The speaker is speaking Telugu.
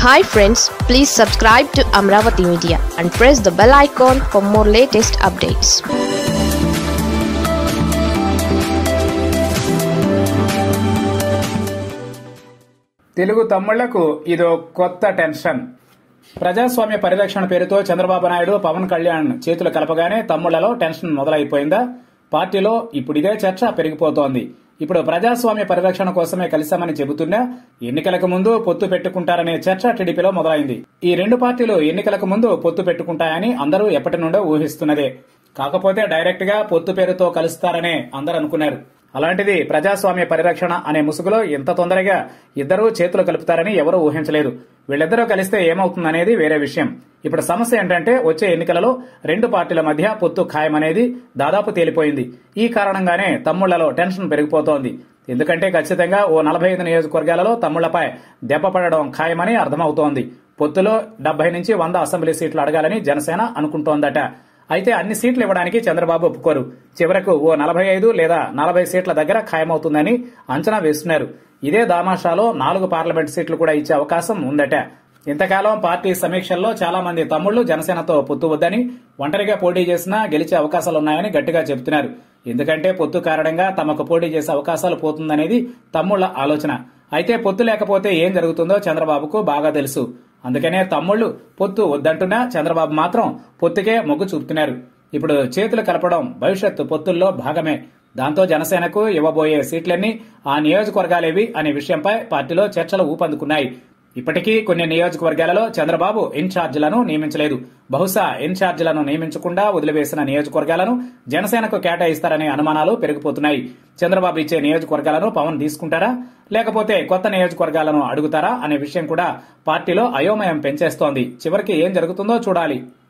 hi friends please subscribe to Amaravati media and press the bell icon for more latest updates Telugu తమ్ముళ్లకు ఇదో కొత్త టెన్షన్ ప్రజాస్వామ్య పరిరక్షణ పేరుతో చంద్రబాబు నాయుడు పవన్ కళ్యాణ్ చేతులు కలపగానే తమ్ముళ్లలో టెన్షన్ మొదలైపోయిందా పార్టీలో ఇప్పుడు ఇదే చర్చ పెరిగిపోతోంది ఇప్పుడు ప్రజాస్వామ్య పరిరక్షణ కోసమే కలిశామని చెబుతున్నా ఎన్నికలకు ముందు పొత్తు పెట్టుకుంటారనే చర్చ టీడీపీలో మొదలైంది ఈ రెండు పార్టీలు ఎన్నికలకు ముందు పొత్తు పెట్టుకుంటాయని అందరూ ఎప్పటి నుండో ఊహిస్తున్నదే కాకపోతే డైరెక్ట్ గా పొత్తు పేరుతో కలుస్తారనే అందరూ అనుకున్నారు అలాంటిది ప్రజాస్వామ్య పరిరక్షణ అనే ముసుగులో ఇంత తొందరగా ఇద్దరూ చేతులు కలుపుతారని ఎవరూ ఊహించలేదు వీళ్ళిద్దరూ కలిస్తే ఏమవుతుందనేది వేరే విషయం ఇప్పుడు సమస్య ఏంటంటే వచ్చే ఎన్నికలలో రెండు పార్టీల మధ్య పొత్తు ఖాయమనేది దాదాపు తేలిపోయింది ఈ కారణంగానే తమ్ముళ్లలో టెన్షన్ పెరిగిపోతోంది ఎందుకంటే ఖచ్చితంగా ఓ నలభై ఐదు నియోజకవర్గాలలో తమ్ముళ్లపై దెబ్బ పడడం ఖాయమని అర్థమవుతోంది పొత్తులో డెబ్బై నుంచి వంద అసెంబ్లీ సీట్లు అడగాలని జనసేన అనుకుంటోందట అయితే అన్ని సీట్లు ఇవ్వడానికి చంద్రబాబు ఒప్పుకోరు చివరకు ఓ నలభై ఐదు లేదా నలభై సీట్ల దగ్గర ఖాయమవుతుందని అంచనా వేస్తున్నారు ఇదే దామాషాలో నాలుగు పార్లమెంట్ సీట్లు కూడా ఇచ్చే అవకాశం ఉందట ఇంతకాలం పార్టీ సమీక్షల్లో చాలా మంది తమ్ముళ్లు జనసేనతో పొత్తు వద్దని ఒంటరిగా పోటీ చేసినా గెలిచే అవకాశాలున్నాయని గట్టిగా చెబుతున్నారు ఎందుకంటే పొత్తు కారణంగా తమకు పోటీ చేసే అవకాశాలు పోతుందనేది తమ్ముళ్ల ఆలోచన అయితే పొత్తు లేకపోతే ఏం జరుగుతుందో చంద్రబాబుకు బాగా తెలుసు అందుకనే తమ్ముళ్లు పొత్తు వద్దంటున్నా చంద్రబాబు మాత్రం పొత్తుకే మొగ్గు చూపుతున్నారు ఇప్పుడు చేతులు కలపడం భవిష్యత్తు పొత్తుల్లో భాగమే దాంతో జనసేనకు ఇవ్వబోయే సీట్లన్నీ ఆ నియోజకవర్గాలేవి అనే విషయంపై పార్టీలో చర్చలు ఊపందుకున్నాయి ఇప్పటికీ కొన్ని నియోజకవర్గాలలో చంద్రబాబు ఇన్ఛార్జీలను నియమించలేదు బహుశా ఇన్ఛార్జీలను నియమించకుండా వదిలివేసిన నియోజకవర్గాలను జనసేనకు కేటాయిస్తారనే అనుమానాలు పెరిగిపోతున్నాయి చంద్రబాబు ఇచ్చే నియోజకవర్గాలను పవన్ తీసుకుంటారా లేకపోతే కొత్త నియోజకవర్గాలను అడుగుతారా అనే విషయం కూడా పార్టీలో అయోమయం పెంచేస్తోంది చివరికి ఏం జరుగుతుందో చూడాలి